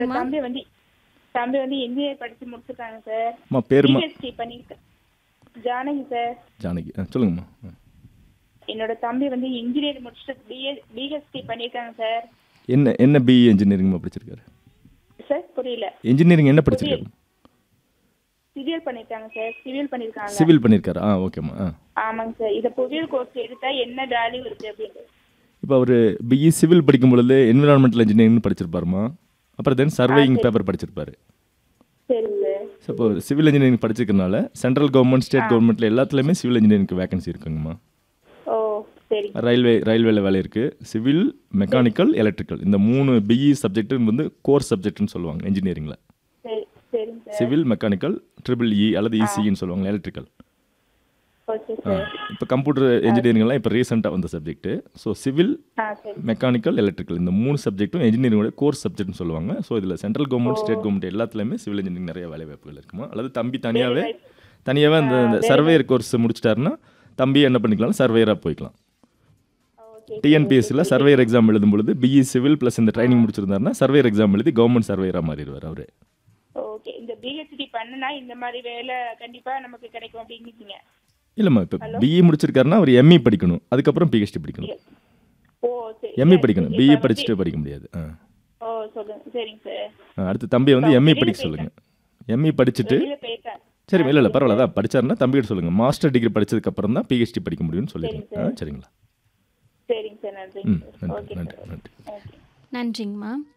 அம்மா தம்பி வந்து தம்பி வந்து இன்ஜினியர் படிச்சு முடிச்சிருக்காங்க சார் அம்மா பேருமா பிஹெச்டி பண்ணிருக்கேன் ஜானகி சார் ஜானகி ஆ சொல்லுங்கம்மா ஆ. என்னோட தம்பி வந்து இன்ஜினியர் முடிச்சுட்டு பிஏ பிஹெச்டி பண்ணிருக்காங்க சார் என்ன என்ன பிஇ இன்ஜினியரிங்மா படிச்சிருக்காரு சார் புரியல இன்ஜினியரிங் என்ன படிச்சிருக்காரு சிவில் பண்ணிருக்காங்க சார் சிவில் பண்ணிருக்காங்க சிவில் பண்ணியிருக்காரு ஆ ஓகேம்மா ஆ ஆமாங்க சார் இத புவியல் கோர்ஸ் எடுத்தா என்ன வேல்யூ இருக்கு அப்படின்னு இப்போ அவர் பிஇ சிவில் படிக்கும் பொழுது என்விரான்மெண்டல் இன்ஜினியரிங் படிச்சிருப்பாருமா அப்புறம் தென் சர்வேயிங் பேப்பர் படிச்சிருப்பாரு சரிங்க சார் ஸோ இப்போ சிவில் இன்ஜினியரிங் படிச்சிருக்கனால சென்ட்ரல் கவர்மெண்ட் ஸ்டேட் கவர்மெண்ட்டில் எல்லாத்துலேயுமே சிவில் இன்ஜினியரிங்க்கு வேகன்சி இருக்குங்கம்மா ஓ சரிங்க ரயில்வே ரயில்வேல வேலை இருக்குது சிவில் மெக்கானிக்கல் எலக்ட்ரிக்கல் இந்த மூணு பிஇ சப்ஜெக்ட் வந்து கோர் சப்ஜெக்ட்னு சொல்லுவாங்க இன்ஜினியரிங்கில் சரி சரிங்க sir civil mechanical triple E அல்லது இசிஇன்னு சொல்லுவாங்க எலக்ட்ரிக்கல் ஓகே சார் இப்போ கம்ப்யூட்டர் இன்ஜினியரிங்லாம் இப்போ ரீசெண்டாக வந்த சப்ஜெக்ட் ஸோ சிவில் ஆ சரி மெக்கானிக்கல் எலக்ட்ரிக்கல் இந்த மூணு சப்ஜெக்ட்டும் இன்ஜினியரிங்கோட கோர்ஸ் சப்ஜெக்ட்னு சொல்லுவாங்க ஸோ இதில் சென்ட்ரல் கவர்மெண்ட் ஸ்டேட் கவர்மெண்ட் எல்லாத்துலேயுமே சிவில் இன்ஜினியரிங் நிறைய வேலை வாய்ப்புகள் இருக்குமா அல்லது தம்பி தனியாகவே தனியாகவே அந்த அந்த சர்வேயர் கோர்ஸ் முடிச்சிட்டாருன்னா தம்பி என்ன பண்ணிக்கலாம் சர்வேயராக போய்க்கலாம் ஓகே டிஎன்பிஎஸ்சியில் சர்வேயர் எக்ஸாம் எழுதும் பொழுது பிஇ சிவில் ப்ளஸ் இந்த ட்ரைனிங் முடிச்சிருந்தாருன்னா சர்வேயர் எக்ஸாம் எழுதி கவர்மெண்ட் சர்வேயராக மாறிடுவார் அவரு ஓகே இந்த பிஹெச்டி பண்ணுனா இந்த மாதிரி வேலை கண்டிப்பா நமக்கு கிடைக்கும் அப்படிங்கிறீங்க இல்லைம்மா இப்போ பிஇ முடிச்சிருக்காருன்னா அவர் எம்இ படிக்கணும் அதுக்கப்புறம் பிஹெச்டி படிக்கணும் ஓ சரி எம்இ சரி. படிக்கணும் இப்ப பிஇ வந்து- படிச்சுட்டு படிக்க முடியாது ஆ ஓ சொல்லுங்க சரிங்க சார் ஆ, அடுத்து தம்பியை வந்து எம்இ படிக்க சொல்லுங்கள் எம்இ படிச்சுட்டு வெளியில போயிட்டேன் சரி இல்லை இல்லை பரவாயில்ல அதான் படிச்சாருன்னா தம்பிகிட்ட சொல்லுங்கள் மாஸ்டர் டிகிரி படிச்சதுக்கு அப்புறம் தான் பிஹெச்டி படிக்க முடியும்னு சொல்லிடுங்க ஆ சரிங்களா சரிங்க சார் நன்றிங்க ம் சார் நன்றி ஓகே நன்றி சார் நன்றி ஓகே நன்றிங்கம்மா